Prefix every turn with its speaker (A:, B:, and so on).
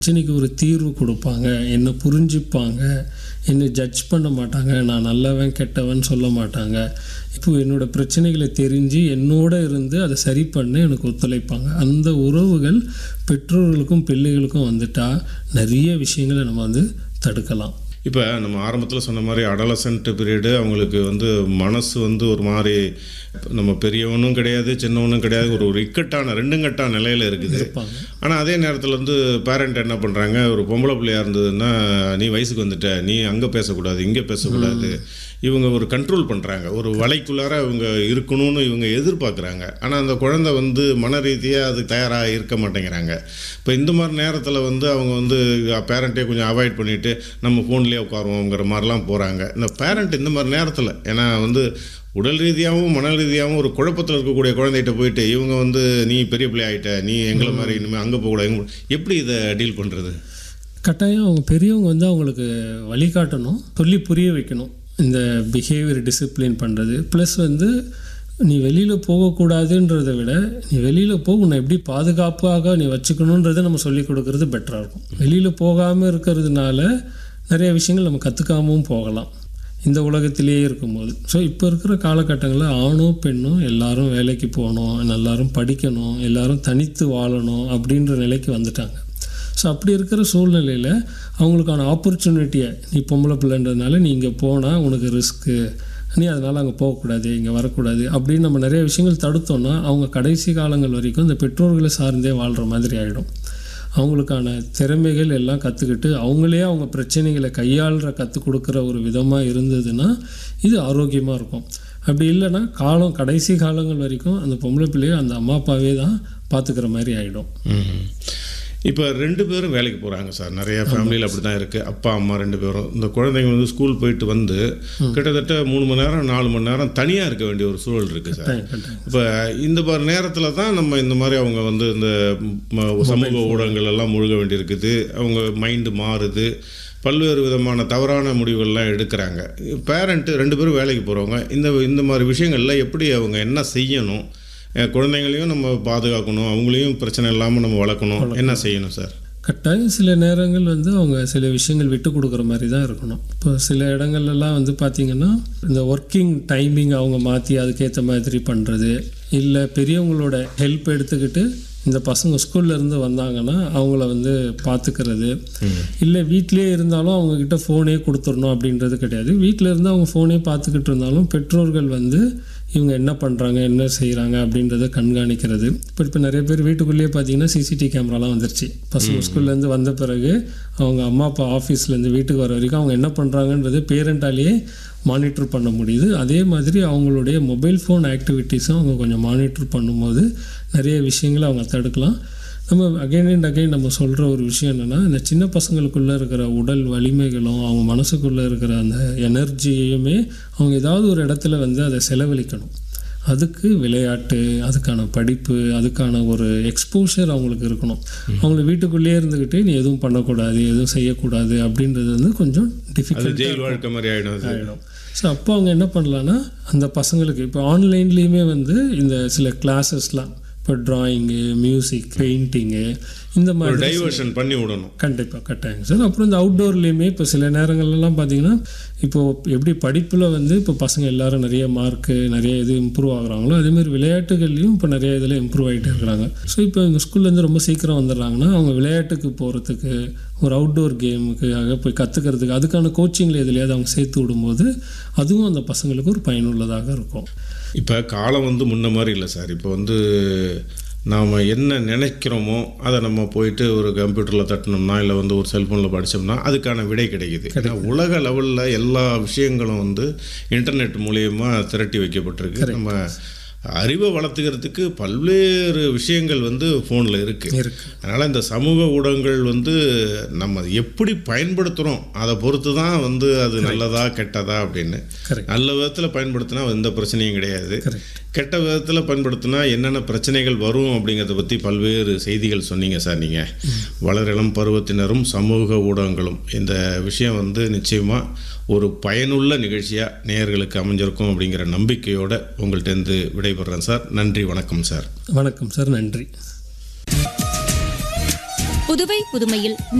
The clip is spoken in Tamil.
A: பிரச்சனைக்கு ஒரு தீர்வு கொடுப்பாங்க என்னை புரிஞ்சுப்பாங்க என்னை ஜட்ஜ் பண்ண மாட்டாங்க நான் நல்லவன் கெட்டவன் சொல்ல மாட்டாங்க இப்போ என்னோட பிரச்சனைகளை தெரிஞ்சு என்னோட இருந்து அதை சரி பண்ண எனக்கு ஒத்துழைப்பாங்க அந்த உறவுகள் பெற்றோர்களுக்கும் பிள்ளைகளுக்கும் வந்துட்டா நிறைய விஷயங்களை நம்ம வந்து தடுக்கலாம்
B: இப்போ நம்ம ஆரம்பத்தில் சொன்ன மாதிரி அடலசன்ட் பீரியடு அவங்களுக்கு வந்து மனசு வந்து ஒரு மாதிரி நம்ம பெரியவனும் கிடையாது சின்னவனும் கிடையாது ஒரு ஒரு இக்கட்டான ரெண்டுங்கட்டான நிலையில் இருக்குது
A: இருப்பாங்க
B: ஆனால் அதே நேரத்தில் வந்து பேரண்ட் என்ன பண்ணுறாங்க ஒரு பொம்பளை பிள்ளையா இருந்ததுன்னா நீ வயசுக்கு வந்துட்ட நீ அங்கே பேசக்கூடாது இங்கே பேசக்கூடாது இவங்க ஒரு கண்ட்ரோல் பண்ணுறாங்க ஒரு வலைக்குள்ளார இவங்க இருக்கணும்னு இவங்க எதிர்பார்க்குறாங்க ஆனால் அந்த குழந்தை வந்து மன ரீதியாக அது தயாராக இருக்க மாட்டேங்கிறாங்க இப்போ இந்த மாதிரி நேரத்தில் வந்து அவங்க வந்து பேரண்ட்டே கொஞ்சம் அவாய்ட் பண்ணிவிட்டு நம்ம ஃபோன்லேயே உட்காருவோங்கிற மாதிரிலாம் போகிறாங்க இந்த பேரண்ட் இந்த மாதிரி நேரத்தில் ஏன்னா வந்து உடல் ரீதியாகவும் மன ரீதியாகவும் ஒரு குழப்பத்தில் இருக்கக்கூடிய குழந்தைகிட்ட போயிட்டு இவங்க வந்து நீ பெரிய பிள்ளை ஆகிட்ட நீ எங்களை மாதிரி இனிமேல் அங்கே போகக்கூடாது இங்க போ- எப்படி இதை டீல் பண்ணுறது
A: கட்டாயம் அவங்க பெரியவங்க வந்து அவங்களுக்கு வழிகாட்டணும் சொல்லி புரிய வைக்கணும் இந்த பிஹேவியர் டிசிப்ளின் பண்ணுறது ப்ளஸ் வந்து நீ வெளியில் போகக்கூடாதுன்றதை விட நீ வெளியில் போ உன்னை எப்படி பாதுகாப்பாக நீ வச்சுக்கணுன்றதை நம்ம சொல்லி கொடுக்கறது பெட்டராக இருக்கும் வெளியில் போகாமல் இருக்கிறதுனால நிறைய விஷயங்கள் நம்ம கற்றுக்காமவும் போகலாம் இந்த உலகத்திலேயே இருக்கும்போது ஸோ இப்போ இருக்கிற காலகட்டங்களில் ஆணோ பெண்ணோ எல்லாரும் வேலைக்கு போகணும் எல்லாரும் படிக்கணும் எல்லாரும் தனித்து வாழணும் அப்படின்ற நிலைக்கு வந்துட்டாங்க ஸோ அப்படி இருக்கிற சூழ்நிலையில் அவங்களுக்கான ஆப்பர்ச்சுனிட்டியை நீ பொம்பளை பிள்ளைன்றதுனால நீ இங்கே போனால் உனக்கு ரிஸ்க்கு நீ அதனால் அங்கே போகக்கூடாது இங்கே வரக்கூடாது அப்படின்னு நம்ம நிறைய விஷயங்கள் தடுத்தோம்னா அவங்க கடைசி காலங்கள் வரைக்கும் இந்த பெற்றோர்களை சார்ந்தே வாழ்கிற மாதிரி ஆகிடும் அவங்களுக்கான திறமைகள் எல்லாம் கற்றுக்கிட்டு அவங்களே அவங்க பிரச்சனைகளை கையாளுற கற்றுக் கொடுக்குற ஒரு விதமாக இருந்ததுன்னா இது ஆரோக்கியமாக இருக்கும் அப்படி இல்லைன்னா காலம் கடைசி காலங்கள் வரைக்கும் அந்த பொம்பளை பிள்ளையை அந்த அம்மா அப்பாவே தான் பார்த்துக்கிற மாதிரி ஆகிடும்
B: இப்போ ரெண்டு பேரும் வேலைக்கு போகிறாங்க சார் நிறைய ஃபேமிலியில் அப்படி தான் இருக்குது அப்பா அம்மா ரெண்டு பேரும் இந்த குழந்தைங்க வந்து ஸ்கூல் போயிட்டு வந்து கிட்டத்தட்ட மூணு மணி நேரம் நாலு மணி நேரம் தனியாக இருக்க வேண்டிய ஒரு சூழல் இருக்குது சார்
A: கட்டாயம்
B: இப்போ இந்த மாதிரி நேரத்தில் தான் நம்ம இந்த மாதிரி அவங்க வந்து இந்த ம- சமூக ஊடகங்கள் எல்லாம் முழுக வேண்டியிருக்குது அவங்க மைண்டு மாறுது பல்வேறு விதமான தவறான முடிவுகள்லாம் எடுக்கிறாங்க பேரண்ட்டு ரெண்டு பேரும் வேலைக்கு போகிறவங்க இந்த இந்த மாதிரி விஷயங்களில் எப்படி அவங்க என்ன செய்யணும் அஹ் குழந்தைங்களையும் நம்ம பாதுகாக்கணும் அவங்களையும் பிரச்சனை இல்லாமல் நம்ம வளர்க்கணும் என்ன செய்யணும் சார்
A: கட்டாயம் சில நேரங்கள் வந்து அவங்க சில விஷயங்கள் விட்டு கொடுக்குற மாதிரி தான் இருக்கணும் இப்போ சில இடங்கள்லாம் வந்து பார்த்திங்கன்னா இந்த ஒர்க்கிங் டைமிங் அவங்க மாற்றி அதுக்கேற்ற மாதிரி பண்ணுறது இல்லை பெரியவங்களோட ஹெல்ப் எடுத்துக்கிட்டு இந்த பசங்க ஸ்கூல்ல இருந்து வந்தாங்கன்னா அவங்கள வந்து பார்த்துக்கிறது இல்லை வீட்டிலே இருந்தாலும் அவங்கக்கிட்ட ஃபோனே கொடுத்துடணும் அப்படின்றது கிடையாது வீட்டில் இருந்து அவங்க ஃபோனே பார்த்துக்கிட்டு இருந்தாலும் பெற்றோர்கள் வந்து இவங்க என்ன பண்ணுறாங்க என்ன செய்கிறாங்க அப்படின்றத கண்காணிக்கிறது இப்போ இப்போ நிறைய பேர் வீட்டுக்குள்ளேயே பார்த்தீங்கன்னா சிசிடிவி கேமராலாம் வந்துருச்சு பசங்க ஸ்கூல்லேருந்து வந்த பிறகு அவங்க அம்மா அப்பா ஆஃபீஸ்லேருந்து வீட்டுக்கு வர வரைக்கும் அவங்க என்ன பண்ணுறாங்கன்றது பேரண்டாலேயே மானிட்டர் பண்ண முடியுது அதே மாதிரி அவங்களுடைய மொபைல் ஃபோன் ஆக்டிவிட்டீஸும் அவங்க கொஞ்சம் மானிட்டர் பண்ணும்போது நிறைய விஷயங்களை அவங்க தடுக்கலாம் நம்ம அகைன் அண்ட் அகைன் நம்ம சொல்கிற ஒரு விஷயம் என்னென்னா இந்த சின்ன பசங்களுக்குள்ளே இருக்கிற உடல் வலிமைகளும் அவங்க மனசுக்குள்ளே இருக்கிற அந்த எனர்ஜியையுமே அவங்க ஏதாவது ஒரு இடத்துல வந்து அதை செலவழிக்கணும் அதுக்கு விளையாட்டு அதுக்கான படிப்பு அதுக்கான ஒரு எக்ஸ்போஷர் அவங்களுக்கு இருக்கணும் அவங்கள வீட்டுக்குள்ளேயே இருந்துக்கிட்டு நீ எதுவும் பண்ணக்கூடாது எதுவும் செய்யக்கூடாது அப்படின்றது வந்து கொஞ்சம்
B: அது
A: டிஃபிகல்ட்
B: ஜெயில் வாழ்க்கை மாதிரி ஆகிடும் அது
A: ஆகிடும் ஸோ அப்போ அவங்க என்ன பண்ணலான்னா அந்த பசங்களுக்கு இப்போ ஆன்லைன்லேயுமே வந்து இந்த சில கிளாஸஸ்லாம் இப்போ ட்ராயிங்கு மியூசிக் பெயிண்டிங்கு இந்த
B: ஒரு
A: மாதிரி
B: டைவர்ஷன் பண்ணி விடணும்
A: கண்டிப்பாக கட்டாயம் சார் அப்புறம் இந்த அவுட்டோர்லேயுமே இப்போ சில நேரங்கள்லாம் பார்த்தீங்கன்னா இப்போது எப்படி படிப்பில் வந்து இப்போ பசங்க எல்லாரும் நிறைய மார்க்கு நிறைய இது இம்ப்ரூவ் ஆகுறாங்களோ அதேமாதிரி விளையாட்டுகள்லையும் இப்போ நிறைய இதில் இம்ப்ரூவ் ஆகிட்டே இருக்கிறாங்க ஸோ இப்போ எங்கள் ஸ்கூல்லேருந்து ரொம்ப சீக்கிரம் வந்துடுறாங்கன்னா அவங்க விளையாட்டுக்கு போகிறதுக்கு ஒரு அவுட்டோர் கேமுக்காக போய் கற்றுக்கிறதுக்கு அதுக்கான கோச்சிங்கில் எதுலையாவது அவங்க சேர்த்து விடும்போது அதுவும் அந்த பசங்களுக்கு ஒரு பயனுள்ளதாக இருக்கும்
B: இப்போ காலம் வந்து முன்ன மாதிரி இல்லை சார் இப்போ வந்து நாம் என்ன நினைக்கிறோமோ அதை நம்ம போயிட்டு ஒரு கம்ப்யூட்டரில் தட்டினோம்னா இல்லை வந்து ஒரு செல்ஃபோனில் படித்தோம்னா அதுக்கான விடை கிடைக்குது ஏன்னா உலக லெவலில் எல்லா விஷயங்களும் வந்து இன்டர்நெட் மூலயமா திரட்டி வைக்கப்பட்டிருக்கு நம்ம அறிவை வளர்த்துக்கிறதுக்கு பல்வேறு விஷயங்கள் வந்து ஃபோனில் இருக்குது
A: இருக்கு
B: அதனால் இந்த சமூக ஊடகங்கள் வந்து நம்ம எப்படி பயன்படுத்துகிறோம் அதை பொறுத்து தான் வந்து அது நல்லதா கெட்டதா அப்படின்னு
A: கரெக்ட்
B: நல்ல விதத்தில் பயன்படுத்தினா எந்த பிரச்சனையும் கிடையாது
A: கரெக்ட்
B: கெட்ட விதத்தில் பயன்படுத்தினா என்னென்ன பிரச்சனைகள் வரும் அப்படிங்கிறத பற்றி பல்வேறு செய்திகள் சொன்னீங்க சார் நீங்கள் வளரிளம் பருவத்தினரும் சமூக ஊடகங்களும் இந்த விஷயம் வந்து நிச்சயமாக ஒரு பயனுள்ள நிகழ்ச்சியாக நேயர்களுக்கு அமைஞ்சிருக்கும் அப்படிங்கிற நம்பிக்கையோடு உங்கள்கிட்டருந்து விடைபெறேன் சார் நன்றி வணக்கம் சார்
A: வணக்கம் சார் நன்றி
C: புதுவை புதுமையில்